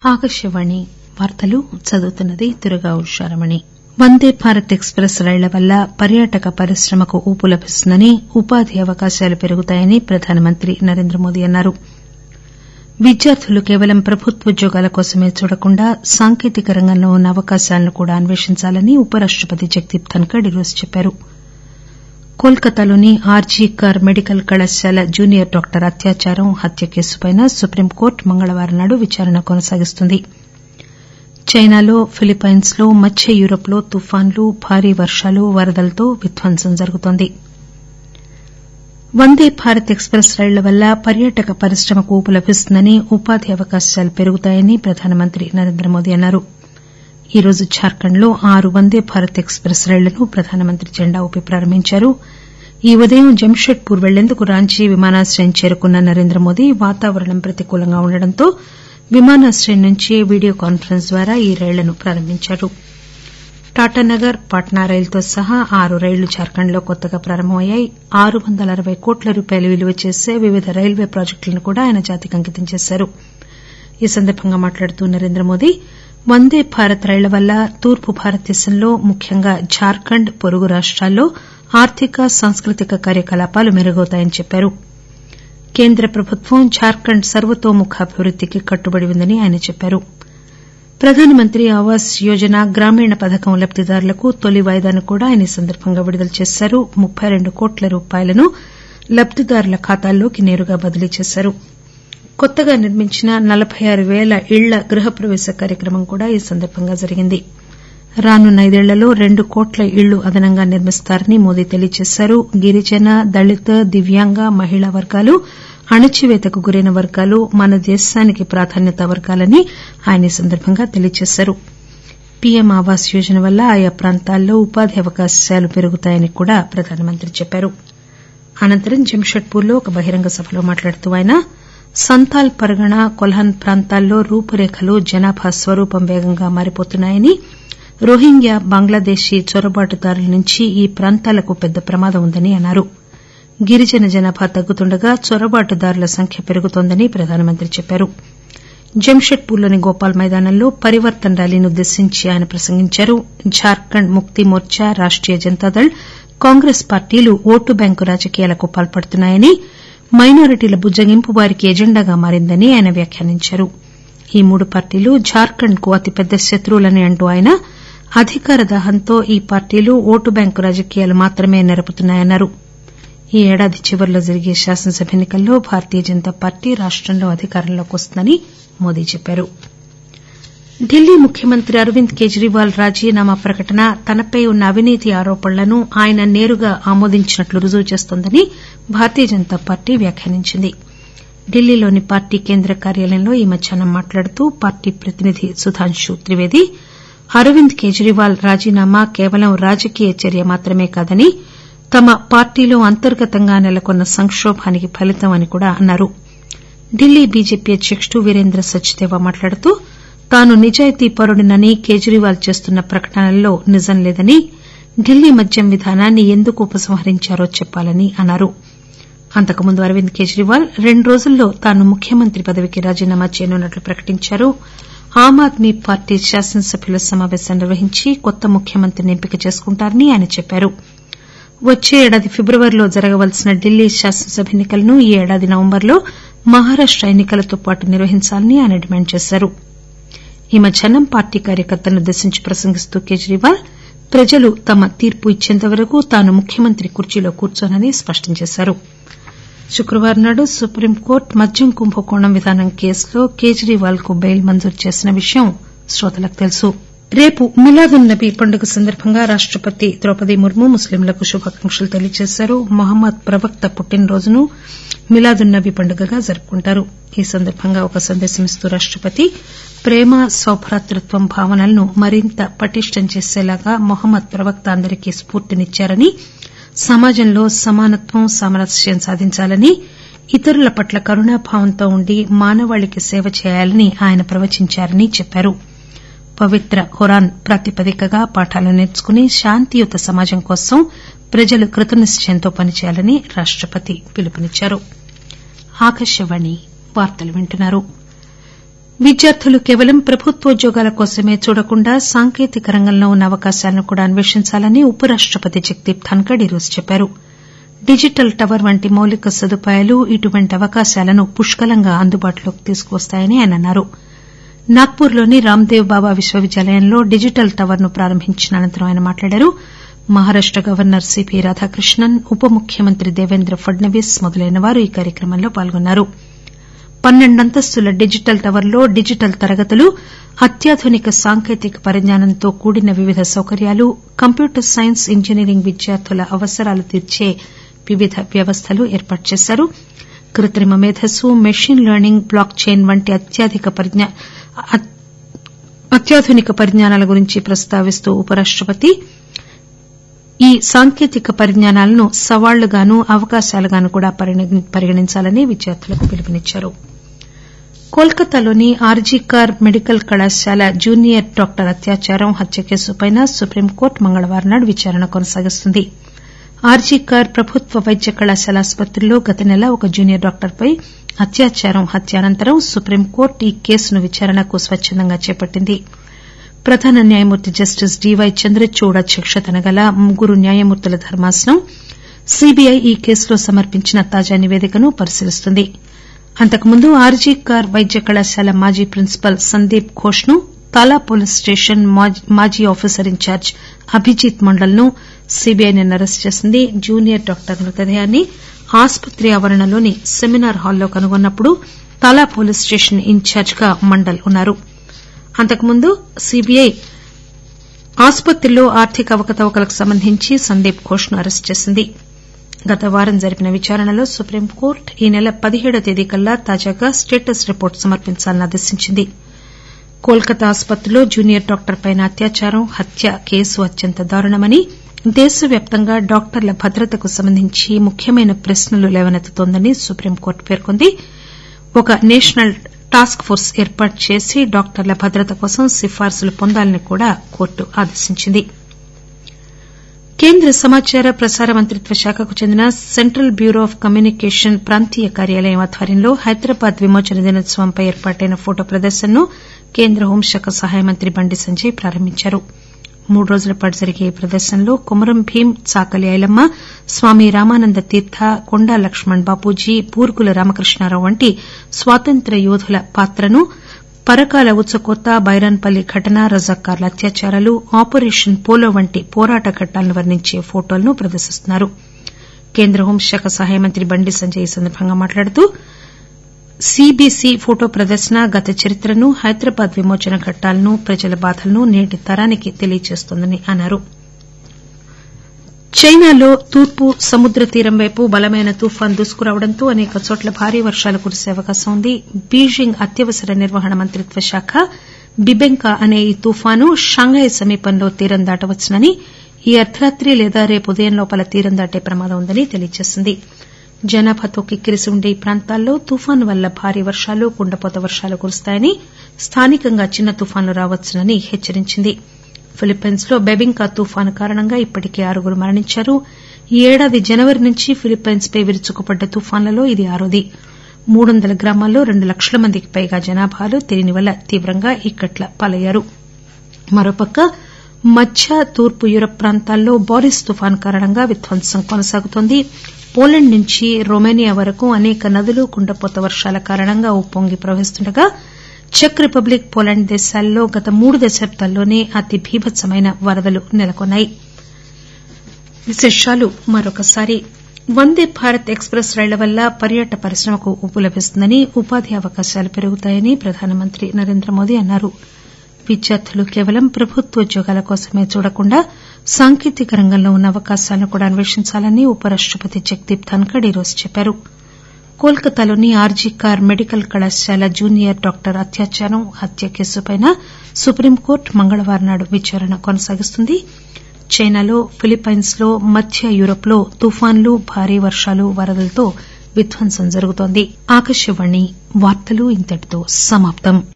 ఆకాశవాణి వార్తలు చదువుతున్నది Durga Usharamani Vande Bharat express రైళ్ల వల్ల పర్యాటక పరిశ్రమకు ఊపు లభిస్తుందని ఉపాధి అవకాశాలు పెరుగుతాయని ప్రధానమంత్రి నరేంద్రమోదీ అన్నారు విద్యార్థులు కేవలం ప్రభుత్వోద్యోగాల కోసమే చూడకుండా సాంకేతిక రంగంలో ఉన్న అవకాశాలను కూడా అన్వేషించాలని ఉపరాష్టపతి జగదీప్ ధన్కర్ ఈరోజు చెప్పారు కోల్కతాలోని ఆర్జీ కర్ మెడికల్ కళాశాల జూనియర్ డాక్టర్ అత్యాచారం హత్య కేసుపై సుప్రీంకోర్టు మంగళవారం నాడు విచారణ కొనసాగిస్తుంది చైనాలో ఫిలిప్పైన్స్ లో మధ్య యూరప్ లో తుఫాన్లు భారీ వర్షాలు వరదలతో విధ్వంసం జరుగుతోంది వందే భారత్ ఎక్స్ ప్రెస్ రైళ్ల వల్ల పర్యాటక పరిశ్రమకు ఊపు లభిస్తుందని ఉపాధి అవకాశాలు పెరుగుతాయని ప్రధానమంత్రి నరేంద్రమోదీ అన్నారు ఈరోజు జార్ఖండ్ లో ఆరు వందే భారత్ ఎక్స్ ప్రెస్ రైళ్లను ప్రధానమంత్రి జెండా ఊపి ప్రారంభించారు ఈ ఉదయం జంషెడ్పూర్ వెళ్లేందుకు రాంచీ విమానాశ్రయం చేరుకున్న నరేంద్రమోదీ వాతావరణం ప్రతికూలంగా ఉండడంతో విమానాశ్రయం నుంచి వీడియో కాన్పరెన్స్ ద్వారా ఈ రైళ్లను ప్రారంభించారు టాటానగర్ పాట్నా రైలుతో సహా ఆరు రైళ్లు జార్ఖండ్ లో కొత్తగా ప్రారంభమయ్యాయి ఆరు వందల అరవై కోట్ల రూపాయలు విలువ చేసే వివిధ రైల్వే ప్రాజెక్టులను కూడా ఆయన జాతికి అంకితం చేశారు ఈ సందర్బంగా మాట్లాడుతూ నరేంద్రమోదీ వందే భారత్ రైళ్ల వల్ల తూర్పు భారతదేశంలో ముఖ్యంగా జార్ఖండ్ పొరుగు రాష్టాల్లో ఆర్థిక సాంస్కృతిక కార్యకలాపాలు మెరుగవుతాయని చెప్పారు కేంద్ర ప్రభుత్వం జార్ఖండ్ సర్వతోముఖాభివృద్దికి కట్టుబడి ఉందని ఆయన చెప్పారు ప్రధానమంత్రి ఆవాస్ యోజన గ్రామీణ పథకం లబ్దిదారులకు తొలి వాయిదాను కూడా ఆయన ఈ సందర్బంగా విడుదల చేశారు ముప్పై రెండు కోట్ల రూపాయలను లబ్దిదారుల ఖాతాల్లోకి నేరుగా బదిలీ చేశారు కొత్తగా నిర్మించిన నలబై ఆరు పేల ఇళ్ల గృహప్రవేశ కార్యక్రమం కూడా ఈ సందర్బంగా జరిగింది రానున్న ఐదేళ్లలో రెండు కోట్ల ఇళ్లు అదనంగా నిర్మిస్తారని మోదీ తెలియజేశారు గిరిజన దళిత దివ్యాంగ మహిళా వర్గాలు అణచివేతకు గురైన వర్గాలు మన దేశానికి ప్రాధాన్యతా వర్గాలని ఆయన ఈ సందర్బంగా తెలియజేశారు పీఎం ఆవాస్ యోజన వల్ల ఆయా ప్రాంతాల్లో ఉపాధి అవకాశాలు పెరుగుతాయని కూడా ప్రధానమంత్రి చెప్పారు అనంతరం జంషెడ్పూర్ లో ఒక బహిరంగ సభలో మాట్లాడుతూ ఆయన సంతాల్ పరగణ కొల్హాన్ ప్రాంతాల్లో రూపురేఖలు జనాభా స్వరూపం వేగంగా మారిపోతున్నాయని రోహింగ్యా బంగ్లాదేశీ చొరబాటుదారుల నుంచి ఈ ప్రాంతాలకు పెద్ద ప్రమాదం ఉందని అన్నారు గిరిజన జనాభా తగ్గుతుండగా చొరబాటుదారుల సంఖ్య పెరుగుతోందని ప్రధానమంత్రి చెప్పారు జంషెడ్పూర్లోని గోపాల్ మైదానంలో పరివర్తన్ ర్యాలీని ఉద్దేశించి ఆయన ప్రసంగించారు జార్ఖండ్ ముక్తి మోర్చా రాష్టీయ జనతాదళ్ కాంగ్రెస్ పార్టీలు ఓటు బ్యాంకు రాజకీయాలకు పాల్పడుతున్నాయని మైనారిటీల బుజ్జగింపు వారికి ఎజెండాగా మారిందని ఆయన వ్యాఖ్యానించారు ఈ మూడు పార్టీలు జార్ఖండ్ కు అతిపెద్ద శత్రువులని అంటూ ఆయన అధికార దాహంతో ఈ పార్టీలు ఓటు బ్యాంకు రాజకీయాలు మాత్రమే నెరపుతున్నాయన్నారు ఈ ఏడాది చివర్లో జరిగే శాసనసభ ఎన్ని కల్లో భారతీయ జనతా పార్టీ రాష్టంలో అధికారంలోకి వస్తుందని మోదీ చెప్పారు ఢిల్లీ ముఖ్యమంత్రి అరవింద్ కేజ్రీవాల్ రాజీనామా ప్రకటన తనపై ఉన్న అవినీతి ఆరోపణలను ఆయన నేరుగా ఆమోదించినట్లు రుజువు చేస్తోందని భారతీయ జనతా పార్టీ వ్యాఖ్యానించింది ఢిల్లీలోని పార్టీ కేంద్ర కార్యాలయంలో ఈ మధ్యాహ్నం మాట్లాడుతూ పార్టీ ప్రతినిధి సుధాంశు త్రివేది అరవింద్ కేజ్రీవాల్ రాజీనామా కేవలం రాజకీయ చర్య మాత్రమే కాదని తమ పార్టీలో అంతర్గతంగా నెలకొన్న సంకోభానికి ఫలితం అని కూడా అన్నారు ఢిల్లీ బీజేపీ అధ్యకుడు వీరేంద్ర సచ్దేవా మాట్లాడుతూ తాను నిజాయితీపరుడినని కేజ్రీవాల్ చేస్తున్న ప్రకటనల్లో నిజం లేదని ఢిల్లీ మద్యం విధానాన్ని ఎందుకు ఉపసంహరించారో చెప్పాలని అన్నారు అంతకుముందు అరవింద్ కేజ్రీవాల్ రెండు రోజుల్లో తాను ముఖ్యమంత్రి పదవికి రాజీనామా చేయనున్నట్లు ప్రకటించారు ఆమ్ ఆద్మీ పార్టీ శాసనసభ్యుల సమాపేశం నిర్వహించి కొత్త ముఖ్యమంత్రిని ఎంపిక చేసుకుంటారని ఆయన చెప్పారు వచ్చే ఏడాది ఫిబ్రవరిలో జరగవలసిన ఢిల్లీ శాసనసభ ఎన్ని కలను ఈ ఏడాది నవంబర్లో మహారాష్ట ఎన్ని కలతో పాటు నిర్వహించాలని ఆయన డిమాండ్ చేశారు ఈ మధ్యాహ్నం పార్టీ కార్యకర్తలను ఉద్దేశించి ప్రసంగిస్తూ కేజ్రీవాల్ ప్రజలు తమ తీర్పు ఇచ్చేంతవరకు తాను ముఖ్యమంత్రి కుర్చీలో కూర్చోనని స్పష్టం చేశారు శుక్రవారం నాడు సుప్రీంకోర్టు మద్యం కుంభకోణం విధానం కేసులో కేజ్రీవాల్ కు బెయిల్ మంజూరు చేసిన విషయం శ్రోతలకు తెలుసు రేపు మిలాదున్ నబీ పండుగ సందర్భంగా రాష్టపతి ద్రౌపది ముర్ము ముస్లింలకు శుభాకాంక్షలు తెలియజేశారు మహమ్మద్ ప్రవక్త పుట్టినరోజును మిలాదున్ నబీ పండుగగా జరుపుకుంటారు ఈ సందర్భంగా ఒక సందేశం ఇస్తూ రాష్టపతి ప్రేమ సౌభ్రాతృత్వం భావనలను మరింత పటిష్టం చేసేలాగా మహమ్మద్ ప్రవక్త అందరికీ స్పూర్తినిచ్చారని సమాజంలో సమానత్వం సామరస్యం సాధించాలని ఇతరుల పట్ల కరుణాభావంతో ఉండి మానవాళికి సేవ చేయాలని ఆయన ప్రవచించారని చెప్పారు పవిత్ర ఖురాన్ ప్రాతిపదికగా పాఠాలు నేర్చుకుని శాంతియుత సమాజం కోసం ప్రజలు కృతనిశ్చయంతో పనిచేయాలని రాష్టపతి పిలుపునిచ్చారు విద్యార్థులు కేవలం ప్రభుత్వోద్యోగాల కోసమే చూడకుండా సాంకేతిక రంగంలో ఉన్న అవకాశాలను కూడా అన్వేషించాలని ఉపరాష్టపతి జగదీప్ ధన్కర్ ఈరోజు చెప్పారు డిజిటల్ టవర్ వంటి మౌలిక సదుపాయాలు ఇటువంటి అవకాశాలను పుష్కలంగా అందుబాటులోకి తీసుకువస్తాయని ఆయన అన్నారు నాగ్పూర్ లోని రాందేవ్ బాబా విశ్వవిద్యాలయంలో డిజిటల్ టవర్ ను ప్రారంభించిన అనంతరం ఆయన మాట్లాడారు మహారాష్ట గవర్నర్ సిపి రాధాకృష్ణన్ ఉప ముఖ్యమంత్రి దేవేంద్ర ఫడ్నవీస్ మొదలైన వారు ఈ కార్యక్రమంలో పాల్గొన్నారు పన్నెండంతస్తుల డిజిటల్ టవర్లో డిజిటల్ తరగతులు అత్యాధునిక సాంకేతిక పరిజ్ఞానంతో కూడిన వివిధ సౌకర్యాలు కంప్యూటర్ సైన్స్ ఇంజనీరింగ్ విద్యార్థుల అవసరాలు తీర్చే వివిధ వ్యవస్థలు ఏర్పాటు చేశారు కృత్రిమ మేధస్సు మెషిన్ లెర్నింగ్ బ్లాక్ చైన్ వంటి అత్యాధునిక పరిజ్ఞానాల గురించి ప్రస్తావిస్తూ ఉపరాష్టపతి ఈ సాంకేతిక పరిజ్ఞానాలను సవాళ్లుగాను అవకాశాలుగాను కూడా పరిగణించాలని విద్యార్థులకు పిలుపునిచ్చారు కోల్కతాలోని ఆర్జీకార్ మెడికల్ కళాశాల జూనియర్ డాక్టర్ అత్యాచారం హత్య కేసుపై సుప్రీంకోర్టు మంగళవారం నాడు విచారణ కొనసాగిస్తుంది ఆర్జీకార్ ప్రభుత్వ వైద్య కళాశాల ఆసుపత్రిలో గత నెల ఒక జూనియర్ డాక్టర్పై అత్యాచారం హత్య అనంతరం సుప్రీంకోర్టు ఈ కేసును విచారణకు స్వచ్చందంగా చేపట్టింది ప్రధాన న్యాయమూర్తి జస్టిస్ డీవై చంద్రచూడ్ అధ్యక్షతన గల ముగ్గురు న్యాయమూర్తుల ధర్మాసనం సీబీఐ ఈ కేసులో సమర్పించిన తాజా నివేదికను పరిశీలిస్తుంది అంతకుముందు ఆర్జీకార్ వైద్య కళాశాల మాజీ ప్రిన్సిపల్ సందీప్ ఘోష్ ను తాలా పోలీస్ స్టేషన్ మాజీ ఆఫీసర్ ఇన్ఛార్జ్ అభిజిత్ మండల్ ను సీబీఐ నిన్న అరెస్టు చేసింది జూనియర్ డాక్టర్ మృతదేహాన్ని ఆసుపత్రి ఆవరణలోని సెమినార్ హాల్లో కనుగొన్నప్పుడు తాలా పోలీస్ స్టేషన్ ఇన్ఛార్జ్ గా మండల్ ఉన్నారు అంతకుముందు సీబీఐ ఆసుపత్రిలో ఆర్థిక అవకతవకలకు సంబంధించి సందీప్ ఘోష్ ను అరెస్టు చేసింది గత వారం జరిపిన విచారణలో సుప్రీంకోర్టు ఈ నెల పదిహేడవ తేదీకల్లా తాజాగా స్టేటస్ రిపోర్టు సమర్పించాలని ఆదేశించింది కోల్కతా ఆసుపత్రిలో జూనియర్ డాక్టర్ పైన అత్యాచారం హత్య కేసు అత్యంత దారుణమని దేశవ్యాప్తంగా డాక్టర్ల భద్రతకు సంబంధించి ముఖ్యమైన ప్రశ్నలు లేవనెత్తుతోందని సుప్రీంకోర్టు పేర్కొంది ఒక నేషనల్ టాస్క్ ఫోర్స్ ఏర్పాటు చేసి డాక్టర్ల భద్రత కోసం సిఫార్సులు పొందాలని కూడా కోర్టు ఆదేశించింది కేంద్ర సమాచార ప్రసార మంత్రిత్వ శాఖకు చెందిన సెంట్రల్ బ్యూరో ఆఫ్ కమ్యూనికేషన్ ప్రాంతీయ కార్యాలయం ఆధ్వర్యంలో హైదరాబాద్ విమోచన దినోత్సవంపై ఏర్పాటైన ఫోటో ప్రదర్శనను కేంద్ర హోంశాఖ సహాయ మంత్రి బండి సంజయ్ ప్రారంభించారు మూడు రోజుల పాటు జరిగే ఈ ప్రదర్శనలో కొమరం భీం చాకలి ఐలమ్మ స్వామి రామానంద తీర్థ కొండా లక్ష్మణ్ బాపూజీ బూర్గుల రామకృష్ణారావు వంటి స్వాతంత్ర్య యోధుల పాత్రను పరకాల ఉచ్చకోత బైరాన్పల్లి ఘటన రజాకార్ల అత్యాచారాలు ఆపరేషన్ పోలో వంటి పోరాట ఘట్టాలను వర్ణించే ఫోటోలను ప్రదర్శిస్తున్నారు కేంద్ర హోంశాఖ సహాయ మంత్రి బండి సంజయ్ ఈ సందర్భంగా మాట్లాడుతూ సీబీసీ ఫోటో ప్రదర్శన గత చరిత్రను హైదరాబాద్ విమోచన ఘట్టాలను ప్రజల బాధలను నేటి తరానికి తెలియజేస్తోందని అన్నారు చైనాలో తూర్పు సముద్ర తీరం వైపు బలమైన తుఫాను దూసుకురావడంతో అనేక చోట్ల భారీ వర్షాలు కురిసే అవకాశం ఉంది బీజింగ్ అత్యవసర నిర్వహణ మంత్రిత్వ శాఖ బిబెంకా అనే ఈ తుఫాను షాంఘై సమీపంలో తీరం దాటవచ్చునని ఈ అర్దరాత్రి లేదా రేపు ఉదయం లోపల తీరం దాటే ప్రమాదం ఉందని తెలియజేసింది జనాభాతో కిక్కిరిసి ఉండే ఈ ప్రాంతాల్లో తుఫాను వల్ల భారీ వర్షాలు కుండపోత వర్షాలు కురుస్తాయని స్థానికంగా చిన్న తుఫాన్లు రావచ్చునని హెచ్చరించింది ఫిలిప్పైన్స్ లో బెబింకా తుఫాను కారణంగా ఇప్పటికే ఆరుగురు మరణించారు ఈ ఏడాది జనవరి నుంచి ఫిలిప్పైన్స్ పై విరుచుకుపడ్డ తుఫాన్లలో ఇది ఆరోది మూడొందల గ్రామాల్లో రెండు లక్షల మందికి పైగా జనాభాలో దీని వల్ల తీవ్రంగా ఇక్కట్ల పాలయ్యారు మరోపక్క మధ్య తూర్పు యూరప్ ప్రాంతాల్లో బారిస్ తుఫాను కారణంగా విధ్వంసం కొనసాగుతోంది పోలాండ్ నుంచి రొమేనియా వరకు అనేక నదులు కుండపోత వర్షాల కారణంగా ఉప్పొంగి ప్రవహిస్తుండగా చెక్ రిపబ్లిక్ పోలాండ్ దేశాల్లో గత మూడు దశాబ్దాల్లోనే అతి బీభత్సమైన వరదలు నెలకొన్నాయి వందే భారత్ ఎక్స్ ప్రెస్ రైళ్ల వల్ల పర్యాటక పరిశ్రమకు ఊపు లభిస్తుందని ఉపాధి అవకాశాలు పెరుగుతాయని ప్రధానమంత్రి నరేంద్ర మోదీ అన్నారు విద్యార్థులు కేవలం ప్రభుత్వోద్యోగాల కోసమే చూడకుండా సాంకేతిక రంగంలో ఉన్న అవకాశాలను కూడా అన్వేషించాలని ఉపరాష్టపతి జగదీప్ ధన్కర్ ఈరోజు చెప్పారు కోల్కతాలోని ఆర్జీ కార్ మెడికల్ కళాశాల జూనియర్ డాక్టర్ అత్యాచారం హత్య కేసుపై సుప్రీంకోర్టు మంగళవారం నాడు విచారణ కొనసాగిస్తుంది చైనాలో ఫిలిప్పైన్స్ లో మధ్య యూరప్ లో తుఫాన్లు భారీ వర్షాలు వరదలతో విధ్వంసం జరుగుతోంది